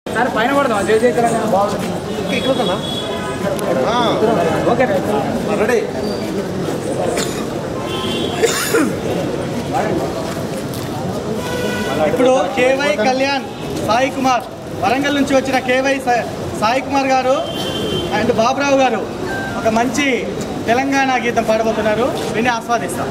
sir పైన పడదాం జై జై తెలంగాణ బాగుంది ఓకే రెడీ ఇప్పుడు కేవై కళ్యాణ్ సాయి కుమార్ వరంగల్ నుంచి వచ్చిన కేవై సా- సాయి కుమార్ గారు అండ్ బాబురావు గారు ఒక మంచి తెలంగాణ గీతం పాడబోతున్నారు విని ఆస్వాదిస్తాం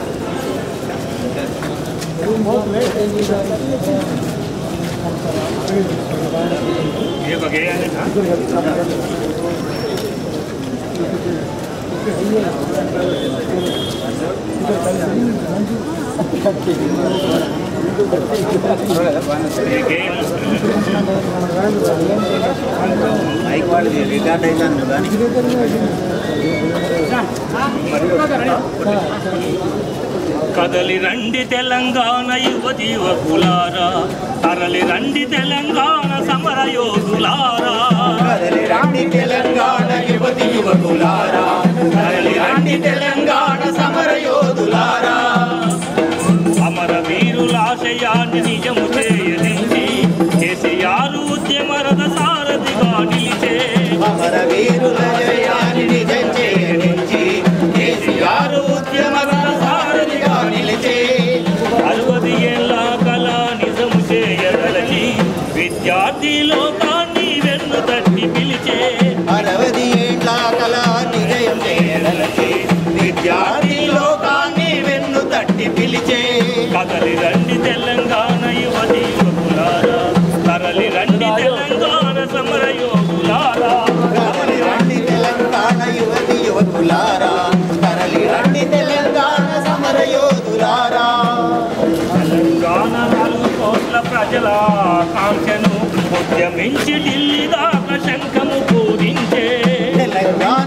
కదలి రండి తెలంగాణ యువతి యువకులారా తరలి రండి తెలంగాణ సమర యోధులారా కదలి రండి తెలంగాణ యువతి యువకులారా కదలి రండి తెలంగాణ సమర యోధులారా అమర వీరుల ఆశయాన్ని నిజము చేయనించి కేసీఆర్ ఉద్యమరథ సారథిగా నిలిచే అమర వీరుల జయాన్ని నిజం చేయనించి కేసీఆర్ ఉద్యమ సారథిగా నిలిచే అరవది ఏళ్ళ కళ నిజము చేయగలచి విద్యార్థి లోకాన్ని వెన్ను తట్టి పిలిచే అరవది ఏండ్ల కళ నిజయం చేయగలచి విద్యార్థి లోకాన్ని వెన్ను తట్టి పిలిచే కదలి రండి తెలంగాణ యువతి యువకులారా తరలి రండి తెలంగాణ సమర యోగులారా కదలి రండి తెలంగాణ యువతి యువకులారా తరలి రండి తెలంగాణ సమర యోధులారా తెలంగాణ నాలుగు కోట్ల ప్రజల కాంక్షను ఉద్యమించి ఢిల్లీ దాకా శంఖము పూరించే తెలంగాణ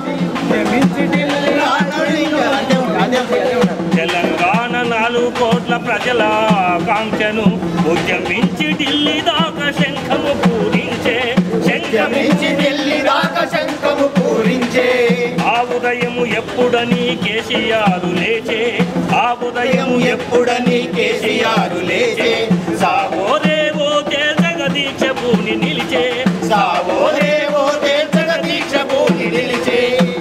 తెలంగాణ నాలుగు కోట్ల ప్రజల కాంక్షను ఉద్యమించి ఢిల్లీ దాకా శంఖము పూరించే శంఖమించి ఢిల్లీ దాకా శంఖము పూరించే ఆ ఉదయము ఎప్పుడని కేసీఆర్ లేచే ఆ ఉదయము ఉదయం ఎప్పుడని కేసీఆర్ లేచే సాగోరే ఓ జగదీక్ష భూని నిలిచే సావోదేవో తీర్చగ దీక్ష భూమి నిలిచే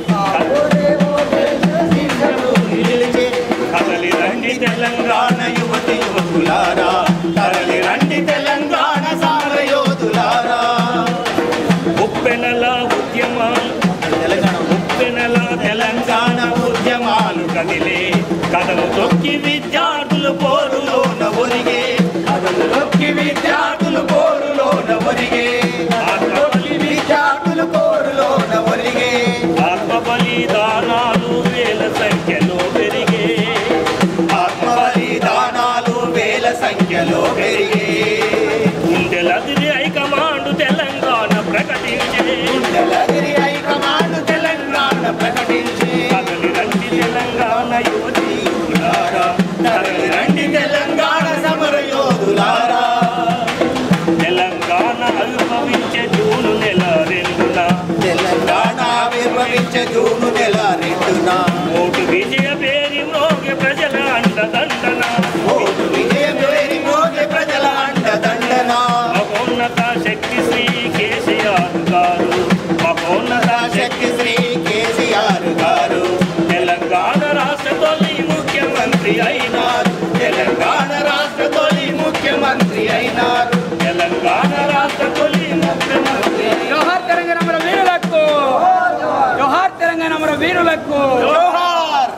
నిలిచే కదలి రండి తెలంగాణ తెలంగాణ యువతి యువకులారా తరలి రండి తెలంగాణ సార యోధులారా ఉప్పెనల ఉద్యమాలు తెలంగాణ ఉప్పెనల తెలంగాణ తెలంగాణ ఉద్యమాలు కదిలే కథను తొక్కి విద్యార్థులు పోరులోన ఒరిగే నొక్కి విద్యార్థులు కోరులోన ఒరిగే ఆత్మబలి విద్యార్థులు కోరులోన ఒరిగే ఆత్మ బలిదానాలు వేల సంఖ్యలో పెరిగే ఆత్మ బలిదానాలు వేల సంఖ్యలో పెరిగే గుండెలదిరి హైకమాండ్ తెలంగాణ ప్రకటించే తెలంగిరి హైకమాండ్ తెలంగాణ ప్రకటించి కదలి రండి తెలంగాణ యువతి యువకులారా, తరలి రండి తెలంగాణ సమర యోధులారా తెలంగాణ ఆవిర్భవించే జూను నెల రెండున తెలంగాణ ఆవిర్భవించే జూను నెల రెండున ఓటు విజయ పేరి మ్రోగే ప్రజల అండదండన ఓటు విజయం పేరి మోగే ప్రజల అండదండన మహోన్నత శక్తి శ్రీ కేసీఆర్ గారు మహోన్నత శక్తి శక్తి శ్రీ కేసీఆర్ గారు తెలంగాణ రాష్ట్ర తొలి ముఖ్యమంత్రి అయినారు తెలంగాణ రాష్ట్ర తొలి ముఖ్యమంత్రి అయినారు తెలంగాణ రాష్ట్ర తొలి ముఖ్యమంత్రి జోహార్ తెలంగాణ మన వీరులకు జోహార్ తెలంగాణ మన వీరులకు జోహార్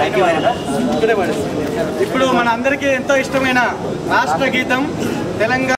ఇప్పుడు మన అందరికీ ఎంతో ఇష్టమైన రాష్ట్ర గీతం తెలంగాణ